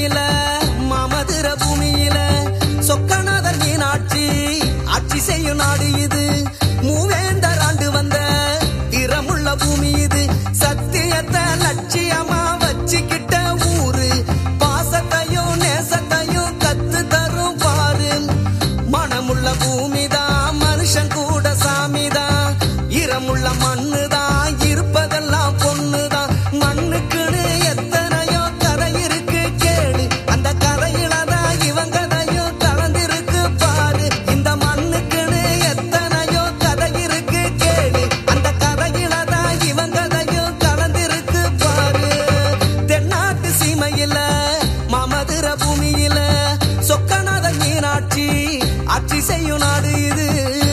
சீமையில மாமதுர பூமியில சொக்கநாதர் மீனாட்சி ஆட்சி செய்யும் நாடு இது மூவேந்தர் ஆண்டு வந்த திறமுள்ள பூமி இது சத்தியத்தை லட்சியமா வச்சுக்கிட்ட ஊரு பாசத்தையும் நேசத்தையும் கத்து தரும் பாரு மனமுள்ள பூமிதான் மனுஷன் கூட சாமிதான் ஈரமுள்ள மண்ணுதான் இருப்பதெல்லாம் பொண்ணுதான் மண்ணுக்குன்னு எத்தனையோ கரை இருக்கு கேளு அந்த கரையில தான் இவங்கதையும் கலந்திருக்கு பாரு இந்த மண்ணுக்குன்னு எத்தனையோ கதை இருக்கு கேளு அந்த கரையில தான் இவங்கதையும் கலந்திருக்கு பாரு தென்னாட்டு சீமையில மாமதுர பூமியில சொக்கநாத மீனாட்சி ஆட்சி செய்யும் நாடு இது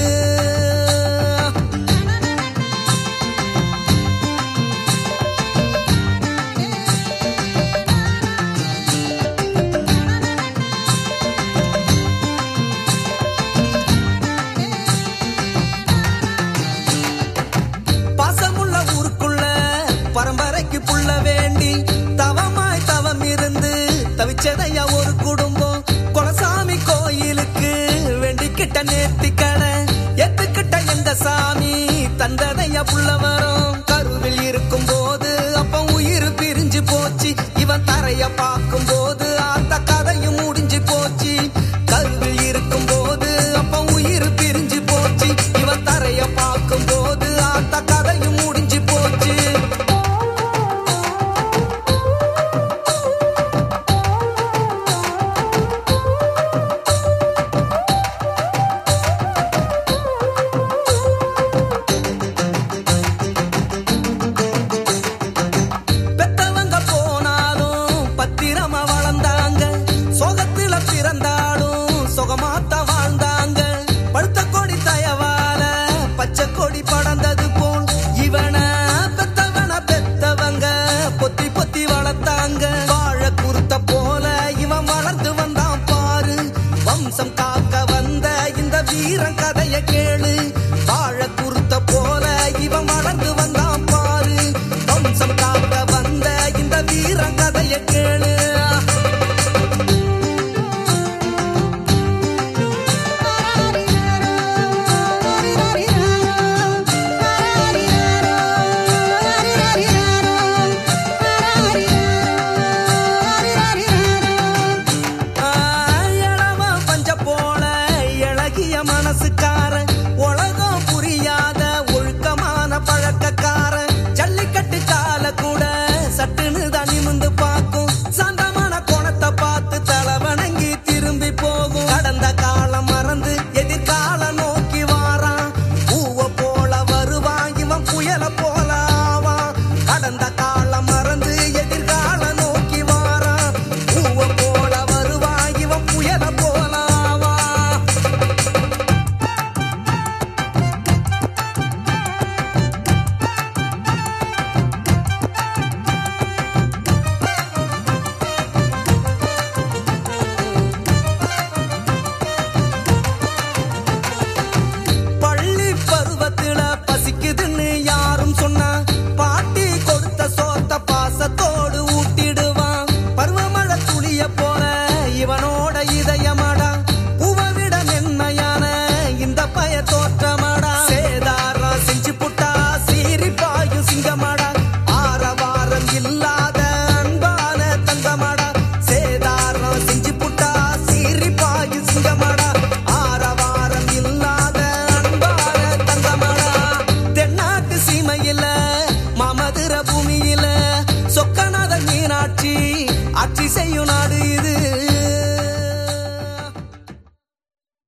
பாசமுள்ள ஊருக்குள்ள பரம்பரைக்கு புள்ள வேண்டி தவமாய் தவம் இருந்து தவிச்சதையா ஒரு குடும்பம் குலசாமி கோயிலுக்கு வேண்டிக்கிட்ட நேர்த்திக்கடை எத்துக்கிட்ட எங்க சாமி தந்ததையா புள்ள வரும் கருவில் இருக்கும் போது அப்ப உயிர் பிரிஞ்சு போச்சு இவன் தரைய பார்க்கும் போது அந்த கதையும் முடிஞ்சு போச்சு கருவில் இருக்கும் போது அப்ப உயிர் பிரிஞ்சு போச்சு இவன் தரைய பார்க்கும் போது அந்த கதையும் முடிஞ்சு போச்சு பெத்தவங்க போனாலும் பத்திரமா வளர்ந்தாங்க சோகத்துல பிறந்தாலும் சுகமாத்த வாழ்ந்தாங்க படுத்த கொடி தயவால பச்சை கொடி படர்ந்தது போல் இவன பெத்தவன பெத்தவங்க பொத்தி பொத்தி வளர்த்தாங்க வாழ குருத்த போல இவன் வளர்ந்து வந்தான் பாரு வம்சம் காக்க வந்த இந்த வீரன் கதைய கேளு வாழ குருத்த போல இவன் வளர்ந்து வந்தான் பாரு வம்சம் காக்க வந்த இந்த வீரன் கதைய கேளு இளம பஞ்ச போல இளகிய மனசுக்கார உலகம் புரியாத ஒழுக்கமான பழக்கக்கார ஜல்லிக்கட்டு கால கூட சட்டுன்னு தான் நிமிந்து பார்க்கும் சாந்தமான கோணத்தை பார்த்து தலை வணங்கி திரும்பி போகும் கடந்த காலம் மறந்து எதிர்காலம் நோக்கி வாரான் பூவ போல வருவான் இவன் புயல போல ஆவான் கடந்த காலம் மறந்து எதிர்காலம் நோக்கி வாரான் பூவ போல வருவான் இவன் புயல போல ஆவான் பள்ளி பருவத்துல பசிக்குதுன்னு யாரும் சொன்னா பாட்டி கொடுத்த சோத்த பாசத்தோடு ஊட்டிடுவான் பருவமழை துளிய போல இவனோட இதயமாடா பூவவிட மென்மையான இந்த பய தோற்றமாடா சேதாரம் செஞ்சு புட்டா சீறி பாயும் சிங்கமாடா ஆரவாரம் இல்லாத அன்பான தங்கமாடா சேதாரம் செஞ்சு புட்டா சீறி பாயும் சிங்கமாடா ஆரவாரம் இல்லாத அன்பான தங்கமாடா தென்னாட்டு சீமையில மாமதுர பூமியில சொக்கநாத மீனாட்சி ஆட்சி செய்யும் நாடு இது